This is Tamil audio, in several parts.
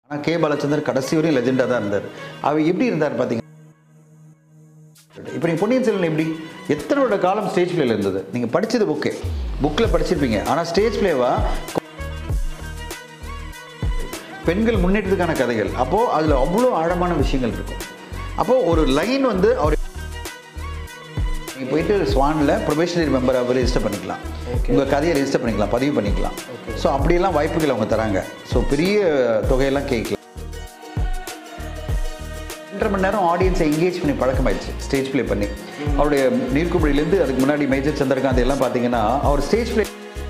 ஆனால் கே பாலச்சந்தர் கடைசி வரையும் லெஜெண்டாக தான் இருந்தார் அவர் எப்படி இருந்தார் பார்த்தீங்க இப்போ நீங்கள் பொன்னியின் செல்வன் எப்படி எத்தனை வருட காலம் ஸ்டேஜ் பிளேல இருந்தது நீங்கள் படிச்சது ஓகே புக்கில் படிச்சிருப்பீங்க ஆனால் ஸ்டேஜ் பிளேவா பெண்கள் முன்னேற்றத்துக்கான கதைகள் அப்போது அதில் அவ்வளோ ஆழமான விஷயங்கள் இருக்கும் அப்போது ஒரு லைன் வந்து அவர் நீங்கள் போயிட்டு ஸ்வானில் ப்ரொபேஷனரி மெம்பர் அவர் ரெஜிஸ்டர் பண்ணிக்கலாம் உங்கள் கதையை ரெஜிஸ்டர் பண்ணிக்கலாம் பதிவு பண்ணிக்கலாம் ஸோ அப்படியெல்லாம் வாய்ப்புகள் அவங்க தராங்க ஸோ பெரிய தொகையெல்லாம் கேட்கலாம் ரெண்டரை மணி நேரம் ஆடியன்ஸை எங்கேஜ் பண்ணி பழக்கமாயிடுச்சு ஸ்டேஜ் ப்ளே பண்ணி அவருடைய நீர்க்குமிழிலேருந்து அதுக்கு முன்னாடி மேஜர் சந்திரகாந்த் எல்லாம் பார்த்தீங்கன்னா அவர் ஸ்டேஜ் ப்ளே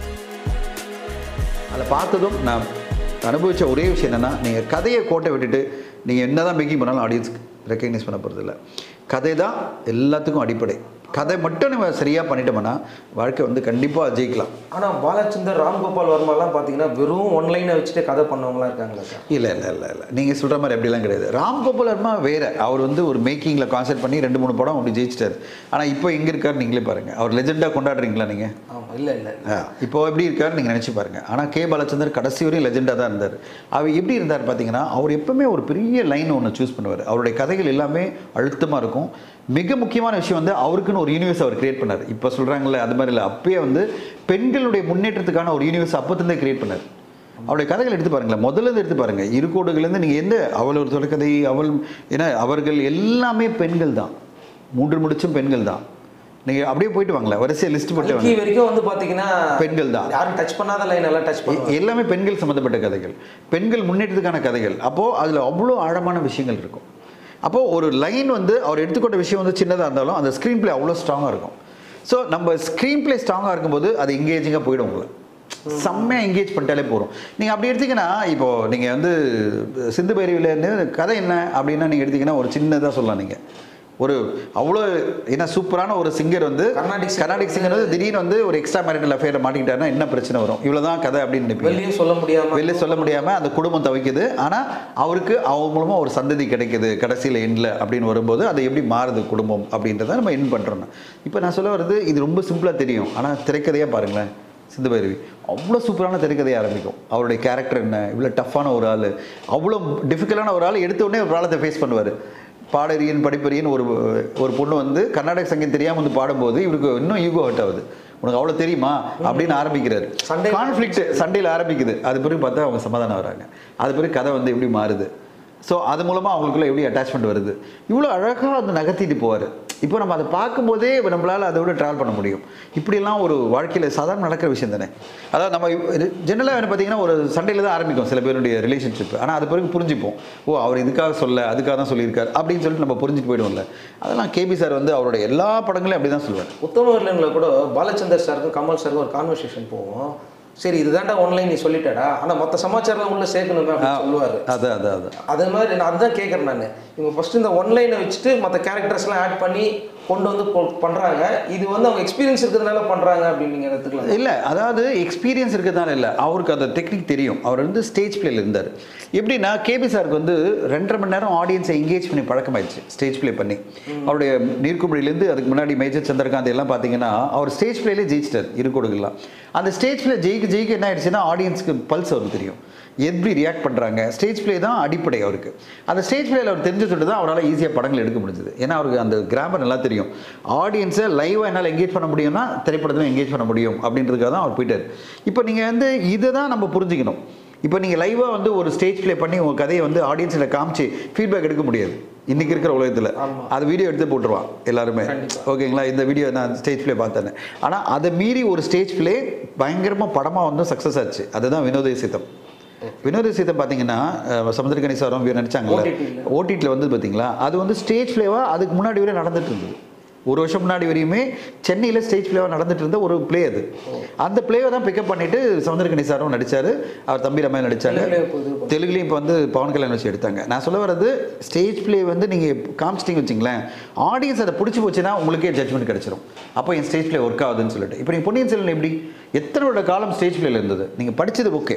அதில் பார்த்ததும் நான் அனுபவித்த ஒரே விஷயம் என்னென்னா நீங்கள் கதையை கோட்டை விட்டுட்டு நீங்கள் என்ன தான் மேக்கிங் பண்ணாலும் ஆடியன்ஸ்க்கு ரெக்கக்னைஸ் பண்ண போகிறது இல்லை கதை தான் எல்லாத்துக்கும் அடிப்படை கதை மட்டும் நம்ம சரியாக பண்ணிட்டோம்னா வாழ்க்கை வந்து கண்டிப்பாக ஜெயிக்கலாம் ஆனா பாலச்சந்தர் ராம்கோபால் வர்மாலாம் பார்த்தீங்கன்னா வெறும் ஒன்லைனை வச்சுட்டு கதை பண்ணவங்களாம் இருக்காங்களா சார் இல்லை இல்லை இல்லை இல்லை நீங்கள் சொல்கிற மாதிரி அப்படிலாம் கிடையாது ராம் கோபால் வர்மா வேறு அவர் வந்து ஒரு மேக்கிங்கில் கான்சென்ட் பண்ணி ரெண்டு மூணு படம் அப்படி ஜெயிச்சிட்டார் ஆனால் இப்போ எங்கே இருக்காரு நீங்களே பாருங்கள் அவர் லெஜெண்டாக கொண்டாடுறீங்களா நீங்கள் ஆமா இல்ல இல்ல ஆ, இப்போ எப்படி இருக்காரு நீங்கள் நினச்சி பாருங்க ஆனால் கே பாலச்சந்தர் கடைசி வரையும் லெஜெண்டாக தான் இருந்தார் அவர் எப்படி இருந்தார் பார்த்தீங்கன்னா அவர் எப்பவுமே ஒரு பெரிய லைன் ஒன்று சூஸ் பண்ணுவார் அவருடைய கதைகள் எல்லாமே அழுத்தமாக இருக்கும் மிக முக்கியமான விஷயம் வந்து அவருக்குன்னு ஒரு யூனிவர்ஸ் அவர் கிரியேட் பண்ணார் இப்போ சொல்கிறாங்களே அது மாதிரி இல்லை அப்பயே வந்து பெண்களுடைய முன்னேற்றத்துக்கான ஒரு யூனிவர்ஸ் அப்போத்துலேருந்தே கிரியேட் பண்ணார் அவருடைய கதைகள் எடுத்து பாருங்களேன் முதல்ல இருந்து எடுத்து பாருங்க இருக்கோடுகள்லேருந்து நீங்கள் எந்த அவள் ஒரு தொலைக்கதை அவள் ஏன்னா அவர்கள் எல்லாமே பெண்கள் தான் மூன்று முடிச்சும் பெண்கள் தான் நீங்கள் அப்படியே போயிட்டு வாங்களேன் வரிசையை லிஸ்ட் போட்டு வாங்க கல்கி வரைக்கும் வந்து பாத்தீங்கன்னா பெண்கள் தான். யாரும் டச் பண்ணாத லைன் எல்லாம் டச் பண்ணுவாங்க எ- எல்லாமே பெண்கள் சம்மந்தப்பட்ட கதைகள் பெண்கள் முன்னேற்றத்துக்கான கதைகள் அப்போது அதில் அவ்வளோ ஆழமான விஷயங்கள் இருக்கும் அப்போது ஒரு லைன் வந்து அவர் எடுத்துக்கொண்ட விஷயம் வந்து சின்னதாக இருந்தாலும் அந்த ஸ்க்ரீன் ப்ளே அவ்வளோ ஸ்ட்ராங்காக இருக்கும் ஸோ நம்ம ஸ்க்ரீன் ப்ளே ஸ்ட்ராங்காக இருக்கும்போது அது எங்கேஜிங்காக போயிடும் உங்களை செம்மையாக எங்கேஜ் பண்ணிட்டாலே போகிறோம் நீங்கள் அப்படி எடுத்தீங்கன்னா இப்போது நீங்கள் வந்து சிந்து பைரவிலேருந்து கதை என்ன அப்படின்னா நீங்கள் எடுத்தீங்கன்னா ஒரு சின்னதாக சொல்லலாம் நீங்கள் ஒரு அவ்வளோ ஏன்னா சூப்பரான ஒரு சிங்கர் வந்து கர்நாடிக் singer கர்நாடிக் சிங்கர் வந்து திடீர்னு வந்து ஒரு எக்ஸ்ட்ரா மேரிட்டல் அஃபேரில் மாட்டிக்கிட்டாருன்னா என்ன பிரச்சனை வரும் இவ்வளோதான் கதை அப்படின்னு நினைப்பீங்க வெளியே சொல்ல முடியாம வெளில சொல்ல முடியாமல் அந்த குடும்பம் தவிக்குது ஆனால் அவருக்கு அவங்க மூலமாக ஒரு சந்ததி கிடைக்குது கடைசியில் எண்டில் அப்படின்னு வரும்போது அது எப்படி மாறுது குடும்பம் அப்படின்றத நம்ம என் பண்ணுறோம் இப்போ நான் சொல்ல வர்றது இது ரொம்ப சிம்பிளாக தெரியும் ஆனால் திரைக்கதையாக பாருங்களேன் சிந்து பைரவி அவ்வளோ சூப்பரான திரைக்கதையை ஆரம்பிக்கும் அவருடைய கேரக்டர் என்ன இவ்வளோ டஃப்பான ஒரு ஆள் அவ்வளோ டிஃபிகல்ட்டான ஒரு ஆள் எடுத்த உடனே ஒரு ப்ராப்ளத்தை ஃபேஸ் பண்ணுவார் பாடறியன் படிப்பறியன் ஒரு ஒரு பொண்ணு வந்து கர்நாடக சங்கீதம் தெரியாமல் வந்து பாடும்போது இவருக்கு இன்னும் ஈகோ ஹர்ட் ஆகுது உனக்கு அவ்வளோ தெரியுமா அப்படின்னு ஆரம்பிக்கிறாரு சண்டை- கான்ஃப்ளிக்ட் சண்டையில் ஆரம்பிக்குது அது பிறகு பார்த்தா அவங்க சமாதானம் வராங்க அது பிறகு கதை வந்து எப்படி மாறுது ஸோ அது மூலமாக அவங்களுக்குள்ள எப்படி அட்டாச்மெண்ட் வருது இவ்வளோ அழகாக அந்த நகர்த்திட்டு போவார் இப்போ நம்ம அதை பார்க்கும்போதே நம்மளால் அதை விட ட்ராவல் பண்ண முடியும் இப்படியெல்லாம் ஒரு வாழ்க்கையில் சாதாரண நடக்கிற விஷயம் தானே அதாவது நம்ம ஜெனரலாக என்ன பார்த்தீங்கன்னா ஒரு சண்டையில் தான் ஆரம்பிக்கும் சில பேருடைய ரிலேஷன்ஷிப் ஆனால் அது பிறகு புரிஞ்சுப்போம் ஓ அவர் இதுக்காக சொல்ல அதுக்காக தான் சொல்லியிருக்காரு அப்படின்னு சொல்லிட்டு நம்ம புரிஞ்சுட்டு போயிடுவோம்ல அதெல்லாம் கேபி சார் வந்து அவரோட எல்லா படங்களையும் அப்படி தான் சொல்லுவார் உத்தமவர்ல கூட பாலச்சந்தர் சாருக்கும் கமல் சாருக்கும் ஒரு கான்வர்சேஷன் போவோம் சரி இதுதான்டா ஒன்லைன் நீ சொல்லிட்டடா ஆனா மத்த சமாச்சாரம் உள்ள சேர்க்கணுமே அப்படின்னு சொல்லுவாரு அது அது அது அதே மாதிரி நான் அதுதான் கேட்குறேன் நான் இவங்க ஃபர்ஸ்ட் இந்த ஒன்லைனை வச்சுட்டு மற்ற கேரக்டர்ஸ்லாம் ஆட் பண்ணி கொண்டு வந்து போ- பண்றாங்க இது வந்து அவங்க எக்ஸ்பீரியன்ஸ் இருக்கிறதுனால பண்றாங்க அப்படின்னு நீங்க எடுத்துக்கலாம் இல்லை அதாவது எக்ஸ்பீரியன்ஸ் இருக்கிறதுனால இல்லை அவருக்கு அந்த டெக்னிக் தெரியும் அவர் வந்து ஸ்டேஜ் பிளேல இருந்தார் எப்படின்னா கேபி சாருக்கு வந்து ரெண்டரை மணி நேரம் ஆடியன்ஸை எங்கேஜ் பண்ணி பழக்கமாயிடுச்சு ஸ்டேஜ் ப்ளே பண்ணி அவருடைய நீர்க்குமிழிலேருந்து அதுக்கு முன்னாடி மேஜர் சந்திரகாந்த் எல்லாம் பார்த்தீங்கன்னா அவர் ஸ்டேஜ் பிளேலே ஜெயிச்சிட்டார் இருக்கொடுக்கலாம் அந்த ஸ்டேஜ் பிளே ஜெயிக்க ஜெயிக்க என்ன ஆயிடுச்சுன்னா ஆடியன்ஸ்க்கு பல்ஸ் அவருக்கு தெரியும் எப்படி ரியாக்ட் பண்ணுறாங்க ஸ்டேஜ் ப்ளே தான் அடிப்படை அவருக்கு அந்த ஸ்டேஜ் ப்ளேயில் அவர் தெரிஞ்சு சொல்லிட்டு தான் அவரால் ஈஸியாக படங்கள் எடுக்க முடிஞ்சது ஏன்னா அவருக்கு அந்த கிராமர் நல்லா தெரியும் ஆடியன்ஸை லைவாக என்னால் எங்கேஜ் பண்ண முடியும்னா திரைப்படத்தில் எங்கேஜ் பண்ண முடியும் அப்படின்றதுக்காக தான் அவர் போயிட்டார் இப்போ நீங்கள் வந்து இதை தான் நம்ம புரிஞ்சுக்கணும் இப்போ நீங்கள் லைவாக வந்து ஒரு ஸ்டேஜ் ப்ளே பண்ணி உங்கள் கதையை வந்து ஆடியன்ஸில் காமிச்சு ஃபீட்பேக் எடுக்க முடியாது இன்றைக்கி இருக்கிற உலகத்தில் அது வீடியோ எடுத்து போட்டுருவான் எல்லாருமே ஓகேங்களா இந்த வீடியோ நான் ஸ்டேஜ் ப்ளே பார்த்தேன் ஆனால் அதை மீறி ஒரு ஸ்டேஜ் ப்ளே பயங்கரமாக படமாக வந்து சக்ஸஸ் ஆச்சு அதுதான் வினோதய சித்தம் வினோத சீதம் பார்த்தீங்கன்னா அஹ், சமுத்திரக்கணி சாரும் இவர் நடிச்சாங்கல்ல OTT ல. ஓடிடியில் வந்து பார்த்தீங்களா அது வந்து ஸ்டேஜ் ஃப்ளேவாக அதுக்கு முன்னாடி வரை நடந்துட்டு இருந்தது ஒரு வருஷம் முன்னாடி வரையுமே சென்னையில் ஸ்டேஜ் ஃப்ளேவாக நடந்துட்டு இருந்த ஒரு ப்ளே அது அந்த ப்ளேவை தான் பிக்கப் பண்ணிட்டு சமுத்திரக்கணி சாரும் நடிச்சாரு அவர் தம்பி ரமையா நடிச்சாங்க தெலுங்குல இப்போ இது தெலுங்குலேயும் இப்போ வந்து பவன் கல்யாண் வச்சு எடுத்தாங்க நான் சொல்ல வர்றது ஸ்டேஜ் ப்ளே வந்து நீங்கள் காமிச்சிட்டிங்க வச்சிங்களேன் ஆடியன்ஸ் அதை பிடிச்சி போச்சுன்னா உங்களுக்கே ஜட்மெண்ட் கிடச்சிரும் அப்போ என் ஸ்டேஜ் ப்ளே ஒர்க் ஆகுதுன்னு சொல்லிட்டு இப்போ நீங்கள் பொன்னியின் செல்வன் எப்படி எத்தனை வருட காலம் ஸ்டேஜ் ப்ளேல இருந்தது நீங்கள் படிச்சது ஓகே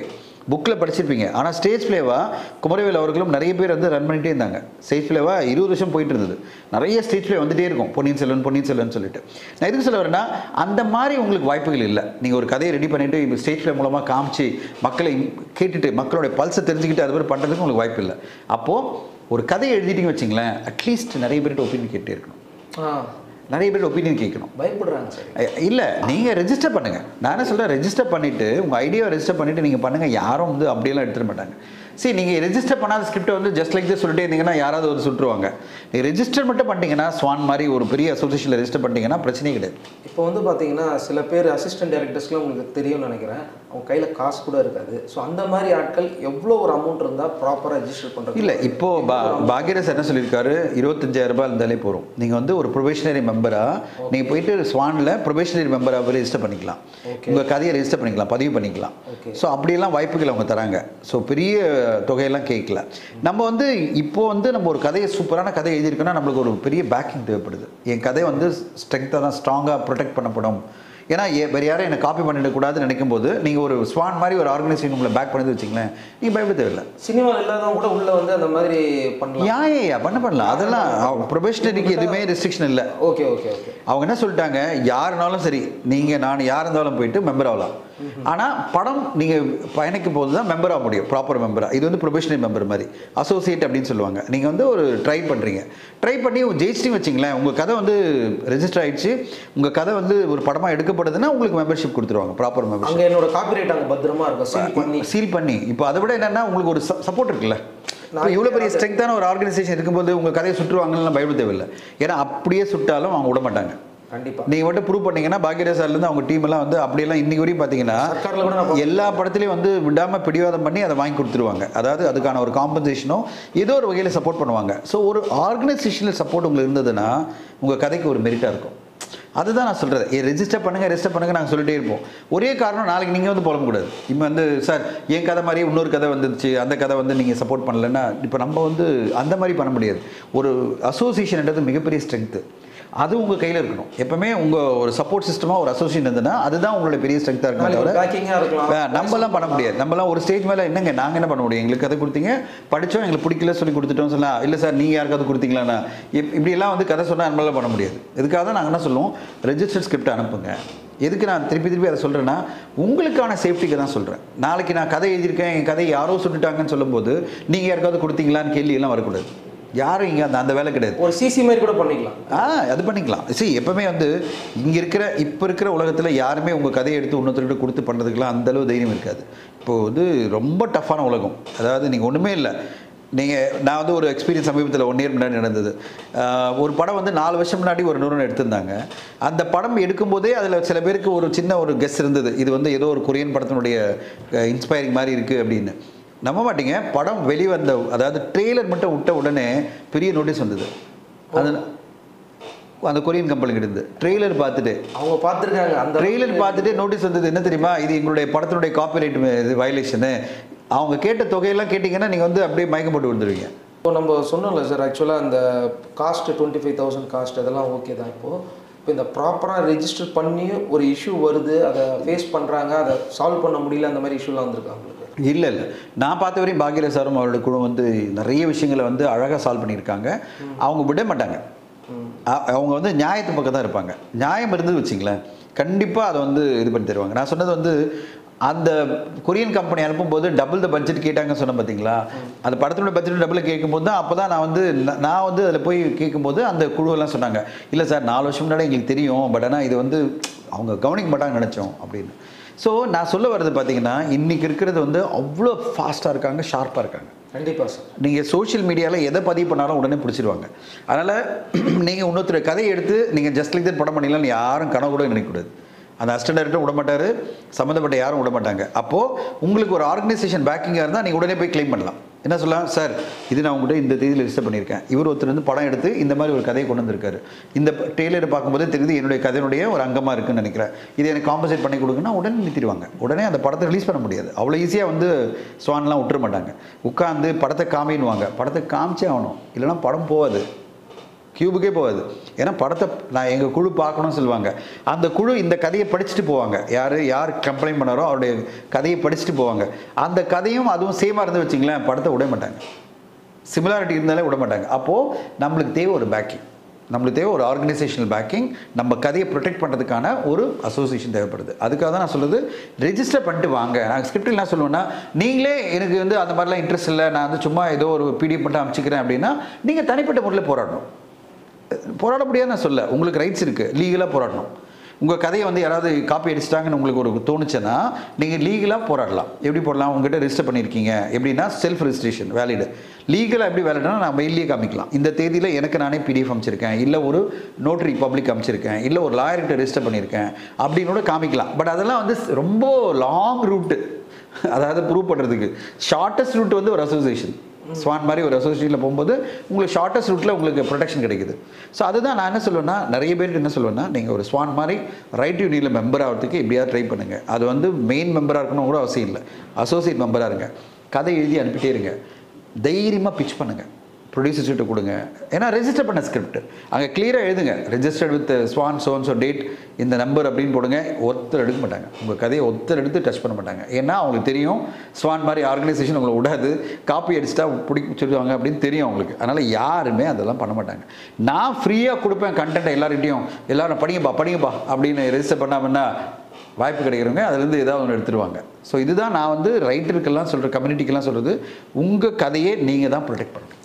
புக்கில் படிச்சிருப்பீங்க ஆனால் ஸ்டேஜ் பிளேவா குமரவேல் அவர்களும் நிறைய பேர் வந்து ரன் பண்ணிட்டே இருந்தாங்க ஸ்டேஜ் பிளேவா இருபது வருஷம் போயிட்டு இருந்தது நிறைய ஸ்டேஜ் பிளே வந்துட்டே இருக்கும் பொன்னியின் செல்வன் பொன்னியின் செல்வன் சொல்லிட்டு நான் எதுக்கு சொல்ல வரேன்னா அந்த மாதிரி உங்களுக்கு வாய்ப்புகள் இல்லை நீங்கள் ஒரு கதையை ரெடி பண்ணிட்டு இப்போ ஸ்டேஜ் பிளே மூலமாக காமிச்சு மக்களை கேட்டுட்டு மக்களுடைய பல்ஸை தெரிஞ்சுக்கிட்டு அது மாதிரி பண்ணுறதுக்கு உங்களுக்கு வாய்ப்பு இல்லை அப்போது ஒரு கதையை எழுதிட்டீங்கன்னு வச்சிங்களேன் அட்லீஸ்ட் நிறைய பேர்கிட்ட ஒப்பீனியன் கேட்டே இருக்கணும் ஆ நிறைய பேர் ஒப்பீனியன் கேட்கணும் பயப்படுறாங்க சார் இல்லை நீங்கள் ரெஜிஸ்டர் பண்ணுங்கள் நான் என்ன சொல்கிறேன் ரெஜிஸ்டர் பண்ணிவிட்டு உங்கள் ஐடியாவை ரெஜிஸ்டர் பண்ணிவிட்டு நீங்கள் பண்ணுங்கள் யாரும் வந்து அப்படியெல்லாம் எடுத்துட மாட்டாங்க சரி நீங்கள் ரெஜிஸ்டர் பண்ணாத ஸ்கிரிப்டை வந்து ஜஸ்ட் லைக் தான் சொல்லிட்டே இருந்தீங்கன்னா யாராவது ஒரு சுட்டுருவாங்க நீங்கள் ரெஜிஸ்டர் மட்டும் பண்ணிட்டீங்கன்னா ஸ்வான் மாதிரி ஒரு பெரிய அசோசியேஷனில் ரெஜிஸ்டர் பண்ணிட்டீங்கன்னா பிரச்சனையே கிடையாது இப்போ வந்து பார்த்தீங்கன்னா சில பேர் அசிஸ்டன்ட் டைரக்டர்ஸ்லாம் உங்களுக்கு தெரியும்னு நினைக்கிறேன் அவங்க கையில் காசு கூட இருக்காது ஸோ அந்த மாதிரி ஆட்கள் எவ்வளோ ஒரு அமௌண்ட் இருந்தால் ப்ராப்பராக ரெஜிஸ்டர் பண்ணுறது இல்லை இப்போ பா பாக்யராஜ் என்ன சொல்லியிருக்காரு இருபத்தஞ்சாயிரம் ரூபாய் இருந்தாலே போதும் நீங்கள் வந்து ஒரு ப்ரொபேஷனரி மெம்பராக நீங்கள் போயிட்டு ஸ்வானில் ப்ரொபேஷனரி மெம்பராக ரெஜிஸ்டர் பண்ணிக்கலாம் உங்கள் கதையை ரெஜிஸ்டர் பண்ணிக்கலாம் பதிவு பண்ணிக்கலாம் Okay. ஸோ அப்படியெல்லாம் வாய்ப்புகள் அவங்க தராங்க ஸோ பெரிய தொகையெல்லாம் கேட்கல நம்ம வந்து இப்போ வந்து நம்ம ஒரு கதையை சூப்பரான கதை எழுதியிருக்கோன்னா நம்மளுக்கு ஒரு பெரிய பேக்கிங் தேவைப்படுது என் கதை வந்து ஸ்ட்ரெங்காக தான் ஸ்ட்ராங்காக ப்ரொடெக்ட் பண்ணப்படும் ஏன்னா ஏ- வேறு யாரும் என்னை காப்பி பண்ணிடக்கூடாதுன்னு நினைக்கும் போது நீங்கள் ஒரு ஸ்வான் மாதிரி ஒரு ஆர்கனைசேஷன் உங்களை பேக் பண்ணி வச்சிங்களேன் நீங்கள் பயப்பட தேவையில்லை சினிமாவில் இல்லாதவங்க கூட உள்ள வந்து அந்த மாதிரி பண்ணலாம் யா யா, யா பண்ண பண்ணலாம் அதெல்லாம் ப்ரொபேஷனரிக்கு எதுவுமே ரெஸ்ட்ரிக்ஷன் இல்லை ஓகே ஓகே ஓகே அவங்க என்ன சொல்லிட்டாங்க யாருனாலும் சரி நீங்கள் நான் யார் இருந்தாலும் போயிட்டு மெம்பர் ஆகலாம் ஆனால் படம் நீங்கள் பயணிக்கும் போது தான் மெம்பர் ஆக முடியும் ப்ராப்பர் மெம்பராக இது வந்து ப்ரொபேஷனரி மெம்பர் மாதிரி அசோசியேட் அப்படின்னு சொல்லுவாங்க நீங்கள் வந்து ஒரு ட்ரை பண்ணுறீங்க ட்ரை பண்ணி ஜெயிச்சிட்டு வச்சிங்களேன் உங்கள் கதை வந்து ரெஜிஸ்டர் ஆயிடுச்சு உங்கள் கதை வந்து ஒரு படமாக எடுக்கப்படுதுன்னா உங்களுக்கு மெம்பர்ஷிப் கொடுத்துருவாங்க ப்ராப்பர் மெம்பர்ஷிப் அங்கே என்னோட காப்பிரைட் அங்கே பத்திரமா இருக்கும் சீல் பண்ணி சீல் பண்ணி இப்போ அதை விட என்னன்னா உங்களுக்கு ஒரு சப்போர்ட் இருக்குல்ல இப்போ இவ்வளோ பெரிய ஸ்ட்ரெங்தான ஒரு ஆர்கனைசேஷன் இருக்கும்போது உங்கள் கதையை சுற்றுவாங்கன்னு பயப்பட தேவையில்லை ஏன்னா அப்படியே சுட்டாலும் அவங்க விட மாட்டாங்க கண்டிப்பா நீங்கள் மட்டும் ப்ரூவ் பண்ணீங்கன்னா பாக்யராஜ் சார்லேருந்து அவங்க டீம் எல்லாம் வந்து அப்படியெல்லாம் இன்னைக்கு வரையும் பார்த்தீங்கன்னா சர்க்கார்ல கூட நான் எல்லா படத்துலையும் வந்து விடாமல் பிடிவாதம் பண்ணி அதை வாங்கி கொடுத்துருவாங்க அதாவது அதுக்கான ஒரு காம்பன்சேஷனோ ஏதோ ஒரு வகையில் சப்போர்ட் பண்ணுவாங்க ஸோ ஒரு ஆர்கனைசேஷனல் சப்போர்ட் உங்களுக்கு இருந்ததுன்னா உங்கள் கதைக்கு ஒரு மெரிட்டாக இருக்கும் அதுதான் நான் சொல்கிறது ஏ ரெஜிஸ்டர் பண்ணுங்க ரெஜிஸ்டர் பண்ணுங்க நாங்கள் சொல்லிட்டே இருப்போம் ஒரே காரணம் நாளைக்கு நீங்கள் வந்து புலம்பக்கூடாது இப்போ வந்து சார் என் கதை மாதிரி இன்னொரு கதை வந்துருச்சு அந்த கதை வந்து நீங்கள் சப்போர்ட் பண்ணலைன்னா இப்போ நம்ம வந்து அந்த மாதிரி பண்ண முடியாது ஒரு அசோசியேஷன்ன்றது மிகப்பெரிய ஸ்ட்ரென்த்து அது உங்கள் கையில் இருக்கணும் எப்பவுமே உங்கள் ஒரு சப்போர்ட் சிஸ்டமாக ஒரு அசோசியேஷன் இருந்ததுன்னா அதுதான் உங்களுடைய பெரிய ஸ்ட்ரென்த்தாக இருக்கணும் நாளைக்கு தவிர பேக்கிங்காக இருக்கலாம் வே- நம்மலாம் பண்ண முடியாது நம்மலாம் ஒரு ஸ்டேஜ் மேலே என்னங்க நாங்கள் என்ன பண்ண முடியும் எங்களுக்கு கதை கொடுத்தீங்க படித்தோம் எங்களுக்கு பிடிக்கல சொல்லி கொடுத்துட்டோம் சொல்லலாம் இல்லை சார் நீங்கள் யாருக்காவது கொடுத்தீங்களாண்ணா இப் இப்படியெல்லாம் வந்து கதை சொன்னால் நம்மளால பண்ண முடியாது இதுக்காக தான் நாங்கள் என்ன சொல்லுவோம் ரெஜிஸ்டர்ட் ஸ்கிரிப்ட் அனுப்புங்க எதுக்கு நான் திருப்பி திருப்பி அதை சொல்கிறேன்னா உங்களுக்கான சேஃப்டிக்கு தான் சொல்கிறேன் நாளைக்கு நான் கதை எழுதியிருக்கேன் என் கதையை யாரோ சுட்டுட்டாங்கன்னு சொல்லும்போது நீங்கள் யாருக்காவது கொடுத்தீங்களான்னு கேள்வி எல்லாம் வரக்கூடாது யாரும் இங்கே அந்த அந்த வேலை கிடையாது ஒரு சிசி மாதிரி கூட பண்ணிக்கலாம் ஆ அது பண்ணிக்கலாம் சரி எப்பவுமே வந்து இங்கே இருக்கிற இப்போ இருக்கிற உலகத்தில் யாருமே உங்கள் கதையை எடுத்து இன்னொருத்தர்கிட்ட கொடுத்து பண்ணுறதுக்குலாம் அந்த அளவு தைரியம் இருக்காது இப்போது வந்து ரொம்ப டஃப்பான உலகம் அதாவது நீங்கள் ஒன்றுமே இல்லை நீங்கள் நான் வந்து ஒரு எக்ஸ்பீரியன்ஸ் சமீபத்தில் ஒன் இயர் முன்னாடி நடந்தது ஆஹ் ஒரு படம் வந்து நாலு வருஷம் முன்னாடி ஒரு நிறுவனம் எடுத்திருந்தாங்க அந்த படம் எடுக்கும்போதே அதில் சில பேருக்கு ஒரு சின்ன ஒரு கெஸ் இருந்தது இது வந்து ஏதோ ஒரு கொரியன் படத்தினுடைய இன்ஸ்பைரிங் மாதிரி இருக்குது அப்படின்னு நம்ப மாட்டீங்க படம் வெளிவந்த அதாவது ட்ரெய்லர் மட்டும் விட்ட உடனே பெரிய நோட்டீஸ் வந்தது அது அந்த கொரியன் கம்பெனிக்கு இருந்து ட்ரெய்லர் பார்த்துட்டு அவங்க பார்த்துருக்காங்க அந்த ட்ரெய்லர் பார்த்துட்டு நோட்டீஸ் வந்தது என்ன தெரியுமா இது எங்களுடைய படத்தினுடைய காப்பிரைட் இது வயலேஷனு அவங்க கேட்ட தொகையெல்லாம் கேட்டிங்கன்னா நீங்கள் வந்து அப்படியே மயக்கம் போட்டு விழுந்துருவீங்க இப்போ நம்ம சொன்னோம்ல சார் ஆக்சுவலாக அந்த cost twenty five thousand cost அதெல்லாம் ஓகே தான் இப்போது இப்போ இந்த ப்ராப்பராக ரெஜிஸ்டர் பண்ணி ஒரு இஷ்யூ வருது அதை ஃபேஸ் பண்ணுறாங்க அதை சால்வ் பண்ண முடியல அந்த மாதிரி இஷ்யூலாம் வந்திருக்கா உங்களுக்கு இல்லை இல்லை நான் பார்த்த வரையும் பாக்யராஜ் சாரும் அவரோட குழு வந்து நிறைய விஷயங்களை வந்து அழகாக சால்வ் பண்ணியிருக்காங்க அவங்க விட மாட்டாங்க அ- அவங்க வந்து நியாயத்து பக்கம் தான் இருப்பாங்க நியாயம் இருந்து வச்சிங்களேன் கண்டிப்பாக அதை வந்து இது பண்ணி தருவாங்க நான் சொன்னது வந்து அந்த கொரியன் கம்பெனி அனுப்பும்போது டபுள் த பட்ஜெட் கேட்டாங்கன்னு சொன்னேன் பார்த்தீங்களா அந்த படத்தோட பட்ஜெட் டபுள் கேட்கும்போது தான் அப்போ தான் நான் வந்து ந- நான் வந்து அதில் போய் கேட்கும்போது அந்த குழுவெல்லாம் சொன்னாங்க இல்லை சார் நாலு வருஷம் முன்னாடி எங்களுக்கு தெரியும் பட் ஆனால் இது வந்து அவங்க கவனிக்க மாட்டாங்கன்னு நினச்சோம் அப்படின்னு ஸோ நான் சொல்ல வர்றது பார்த்தீங்கன்னா இன்றைக்கி இருக்கிறது வந்து அவ்வளோ ஃபாஸ்ட்டாக இருக்காங்க ஷார்ப்பாக இருக்காங்க கண்டிப்பாக சார் நீங்கள் சோஷியல் மீடியாவில் எதை பதிவு பண்ணாலும் உடனே பிடிச்சிருவாங்க அதனால் நீங்கள் இன்னொருத்தர் கதையை எடுத்து நீங்கள் ஜஸ்ட் லைக் தட் படம் பண்ணிடலாம்னு யாரும் கனவு கூட நினைக்கக்கூடாது அந்த அசிஸ்டன்ட் டைரக்டர் விட மாட்டார் சம்மந்தப்பட்ட யாரும் விட மாட்டாங்க அப்போது உங்களுக்கு ஒரு ஆர்கனைசேஷன் பேக்கிங்காக இருந்தால் நீங்கள் உடனே போய் க்ளைம் பண்ணலாம் என்ன சொல்லலாம் சார் இது நான் உங்கள்கிட்ட இந்த தேதியில் ரிஜிஸ்டர் பண்ணியிருக்கேன் இவர் ஒருத்தர் வந்து படம் எடுத்து இந்த மாதிரி ஒரு கதையை கொண்டு வந்திருக்காரு இந்த டெய்லரை பார்க்கும்போது தெரியுது என்னுடைய கதையினுடைய ஒரு அங்கமாக இருக்குன்னு நினைக்கிறேன் இதை எனக்கு காம்பன்சேட் பண்ணி கொடுங்கன்னா உடனே நிறுத்திடுவாங்க உடனே அந்த படத்தை ரிலீஸ் பண்ண முடியாது அவ்வளோ ஈஸியாக வந்து ஸ்வான்லாம் விட்டுற மாட்டாங்க உட்காந்து படத்தை காமின்னுவாங்க படத்தை காமிச்சே ஆகணும் இல்லைன்னா படம் போகாது கியூபுக்கே போகாது ஏன்னா படத்தை நான் எங்கள் குழு பார்க்கணும்னு சொல்லுவாங்க அந்த குழு இந்த கதையை படிச்சுட்டு போவாங்க யார் யார் கம்ப்ளைண்ட் பண்ணாரோ அவருடைய கதையை படிச்சுட்டு போவாங்க அந்த கதையும் அதுவும் சேமாக இருந்து வச்சிங்களேன் படத்தை விட மாட்டாங்க சிமிலாரிட்டி இருந்தாலே விட மாட்டாங்க அப்போது நம்மளுக்கு தேவை ஒரு பேக்கிங் நம்மளுக்கு தேவை ஒரு ஆர்கனைசேஷனல் பேக்கிங் நம்ம கதையை ப்ரொடெக்ட் பண்ணுறதுக்கான ஒரு அசோசியேஷன் தேவைப்படுது அதுக்காக தான் நான் சொல்லுது ரெஜிஸ்டர் பண்ணிட்டு வாங்க நான் ஸ்கிரிப்டில் என்ன சொல்லுவேன்னா நீங்களே எனக்கு வந்து அந்த மாதிரிலாம் இன்ட்ரெஸ்ட் இல்லை நான் வந்து சும்மா ஏதோ ஒரு பிடிஎஃப் மட்டும் அமைச்சிக்கிறேன் அப்படின்னா நீங்கள் தனிப்பட்ட முறையில் போராடணும் போராட முடியாது நான் சொல்ல உங்களுக்கு ரைட்ஸ் இருக்குது லீகலாக போராடணும் உங்கள் கதையை வந்து யாராவது காப்பி அடிச்சிட்டாங்கன்னு உங்களுக்கு ஒரு தோணுச்சுன்னா நீங்கள் லீகலாக போராடலாம் எப்படி போடலாம் உங்ககிட்ட ரெஜிஸ்டர் பண்ணியிருக்கீங்க எப்படின்னா செல்ஃப் ரெஜிஸ்ட்ரேஷன் வேலிடு லீகலாக எப்படி வேலிட்னா நான் மெயிலே காமிக்கலாம் இந்த தேதியில் எனக்கு நானே பிடிஎஃப் அமைச்சிருக்கேன் இல்லை ஒரு நோட்டரி பப்ளிக் அமைச்சிருக்கேன் இல்லை ஒரு லாயர்கிட்ட ரெஜிஸ்டர் பண்ணியிருக்கேன் அப்படின்னு கூட காமிக்கலாம் பட் அதெல்லாம் வந்து ரொம்ப லாங் ரூட்டு அதாவது ப்ரூவ் பண்ணுறதுக்கு ஷார்ட்டஸ்ட் ரூட் வந்து ஒரு அசோசியேஷன் ஸ்வான் மாதிரி ஒரு அசோசியேஷனில் போகும்போது உங்களுக்கு ஷார்ட்டஸ்ட் ரூட்டில் உங்களுக்கு ப்ரொடெக்ஷன் கிடைக்குது ஸோ அதுதான் நான் என்ன சொல்லுவேன்னா நிறைய பேருக்கு என்ன சொல்லுவேன்னா நீங்கள் ஒரு ஸ்வான் மாதிரி ரைட் யூனியில் மெம்பர் ஆகிறதுக்கு எப்படியாவது ட்ரை பண்ணுங்கள் அது வந்து மெயின் மெம்பராக இருக்கணும் கூட அவசியம் இல்லை அசோசியேட் மெம்பராக இருங்க கதை எழுதி அனுப்பிட்டே இருங்க தைரியமாக பிச் பண்ணுங்கள் ப்ரொடியூசர்கிட்ட கொடுங்க ஏன்னா ரெஜிஸ்டர் பண்ண ஸ்கிரிப்ட் அங்கே கிளியராக எழுதுங்க ரெஜிஸ்டர்ட் வித் ஸ்வான் சோன் ஸோ டேட் இந்த நம்பர் அப்படின்னு போடுங்க ஒருத்தர் எடுக்க மாட்டாங்க உங்கள் கதையை ஒருத்தர் எடுத்து டச் பண்ண மாட்டாங்க ஏன்னா அவங்களுக்கு தெரியும் ஸ்வான் மாதிரி ஆர்கனைசேஷன் உங்களை விடாது காப்பி அடிச்சிட்டா பிடிக்க சொல்லுவாங்க அப்படின்னு தெரியும் அவங்களுக்கு அதனால் யாருமே அதெல்லாம் பண்ண மாட்டாங்க நான் ஃப்ரீயாக கொடுப்பேன் கண்டென்ட்டை எல்லார்கிட்டையும் எல்லாரும் படிங்கப்பா படிங்கப்பா அப்படின்னு ரெஜிஸ்டர் பண்ணாமன்னா வாய்ப்பு கிடைக்கிறவங்க அதுலேருந்து ஏதாவது ஒன்று எடுத்துருவாங்க ஸோ இதுதான் நான் வந்து ரைட்டருக்கெல்லாம் சொல்கிற கம்யூனிட்டிக்கெல்லாம் சொல்கிறது உங்கள் கதையை நீங்கள் தான் ப்ரொடெக்ட் பண்ணணும்